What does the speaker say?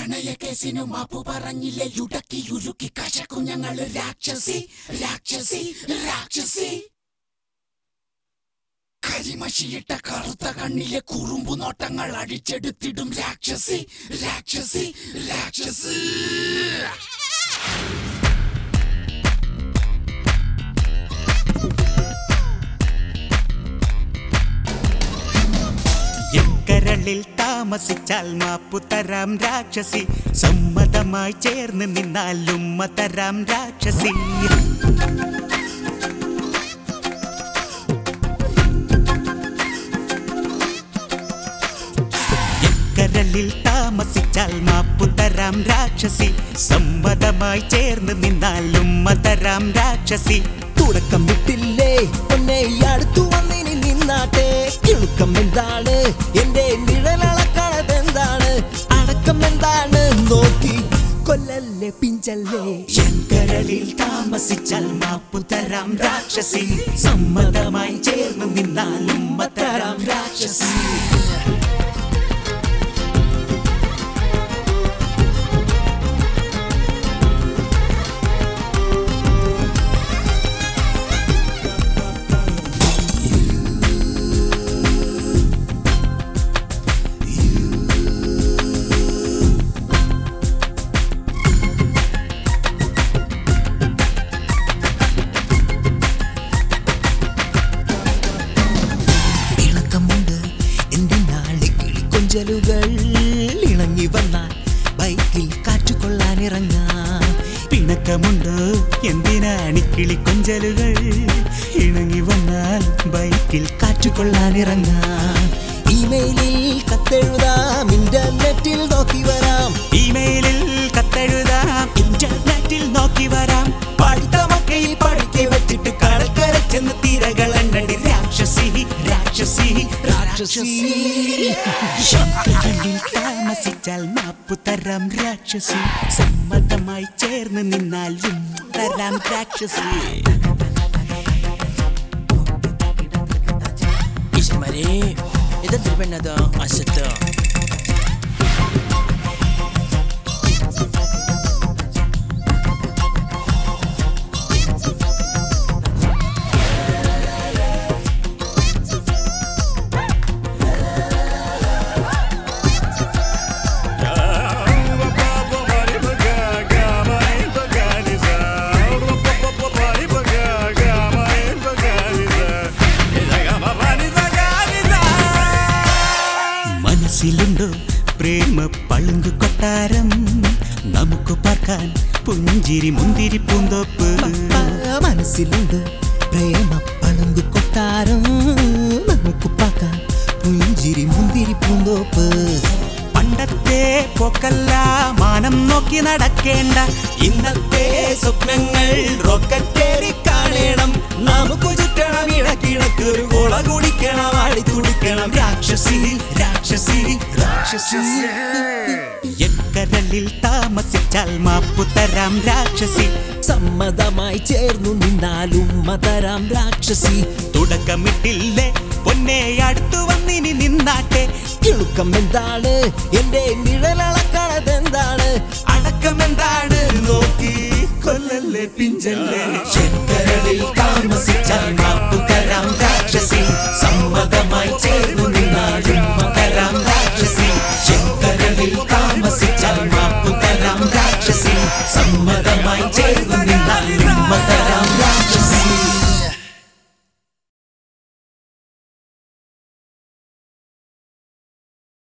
പ്രണയക്കേസിനു മാപ്പു പറഞ്ഞില്ലേ യുടക്കി ഉരുക്കി കശക്കും ഞങ്ങള് രാക്ഷസി രാക്ഷസി രാക്ഷസി കരിമഷിയിട്ട കറുത്ത കണ്ണിലെ കുറുമ്പു നോട്ടങ്ങൾ അടിച്ചെടുത്തിടും രാക്ഷസി രാക്ഷസി രാക്ഷസി എക്കരളിൽ താമസിച്ചാൽ മാപ്പു തരാം രാക്ഷസി സമ്മതമായി ചേർന്ന് നിന്നാൽ ഉമ്മ തരാം രാക്ഷസി എക്കരളിൽ താമസിച്ചാൽ മാപ്പു തരാം രാക്ഷസി സമ്മതമായി ചേർന്ന് നിന്നാൽ ഉമ്മ തരാം രാക്ഷസി തുടക്കം വിട്ടില്ലേ പൊന്നെ അടുത്തു വന്നിനി നിന്നാട്ടെ കിളുക്കം എന്താണ് എന്റെ നിഴലളക്കണത് എന്താണ് അടക്കം എന്താണ് നോക്കി കൊല്ലല്ലേ പിഞ്ചല്ലേ ശങ്കരലിൽ താമസിച്ചാൽ മാപ്പു തരാം രാക്ഷസി സമ്മതമായി ചേർന്ന് നിന്നാലും തരാം രാക്ഷസി ഇളക്കമുണ്ട് എന്തിനാളി കിളിക്കൊഞ്ചലുകൾ ഇണങ്ങി വന്നാൽ ബൈക്കിൽ കാറ്റുകൊള്ളാൻ ഇറങ്ങാം പിണക്കമുണ്ട് എന്തിനാണ് കിളിക്കൊഞ്ചലുകൾ ഇണങ്ങി വന്നാൽ ബൈക്കിൽ കാറ്റുകൊള്ളാൻ ഇറങ്ങാം ഇമെയിലിൽ കത്തെഴുതാം ഇന്റർനെറ്റിൽ നോക്കി വരാം ഇമെയിലിൽ കത്തെഴുതാം ഇന്റർനെറ്റിൽ നോക്കി വരാം പഠിത്തമൊക്കെ ഈ പഠിക്കെ വെച്ചിട്ട് കടക്കര ചെന്ന് തിരകൾ എണ്ണടി രാക്ഷസി രാക്ഷസി രാക്ഷസി ശങ്കരനിൽ താമസിച്ചാൽ മാപ്പു തരാം രാക്ഷസി സമ്മതമായി ചേർന്ന് നിന്നാൽ ഉമ്മ തരാം രാക്ഷസി Ismari, idan dirben na da asata. മനസ്സിലുണ്ടോ പ്രേമ പളുങ്കു കൊട്ടാരം നമുക്ക് പാർക്കാൻ പുഞ്ചിരി മുന്തിരി പൂന്തോപ്പ് മനസ്സിലുണ്ട് പ്രേമ പണങ്കു കൊട്ടാരം നമുക്ക് പാക്കാൻ പുഞ്ചിരി മുന്തിരി പൂന്തോപ്പ് പണ്ടത്തെ പോക്കല്ല മാനം നോക്കി നടക്കേണ്ട ഇന്നത്തെ സ്വപ്നങ്ങൾ റോക്കറ്റേറി കാണണം നമുക്ക് ചുറ്റണം ഇടക്കിടക്ക് ഒരു കൊള കുടിക്കണം ആടി തുടിക്കണം രാക്ഷസി രാക്ഷസി രാക്ഷസി എക്കരലിൽ താമസിച്ചാൽ മാപ്പു തരാം രാക്ഷസി സമ്മതമായി ചേർന്നു നിന്നാലും മതരാം രാക്ഷസി തുടക്കമിട്ടില്ലേ പൊന്നെ അടുത്തു വന്നിനി നിന്നാട്ടെ കിളുക്കം എന്താണ് എന്റെ നിഴലളക്കണത് എന്താണ് അടക്കം എന്താണ് നോക്കി കൊല്ലല്ലേ പിഞ്ചല്ലേ ശങ്കരളിൽ താമസിച്ചാൽ മാപ്പു തരാം രാക്ഷസി സമ്മതമായി ചേർന്നു നിന്നാലും തരാം രാക്ഷസി ശങ്കരളിൽ താമസിച്ചാൽ മാപ്പു തരാം രാക്ഷസി സമ്മതമായി ചേർന്നു നിന്നാലും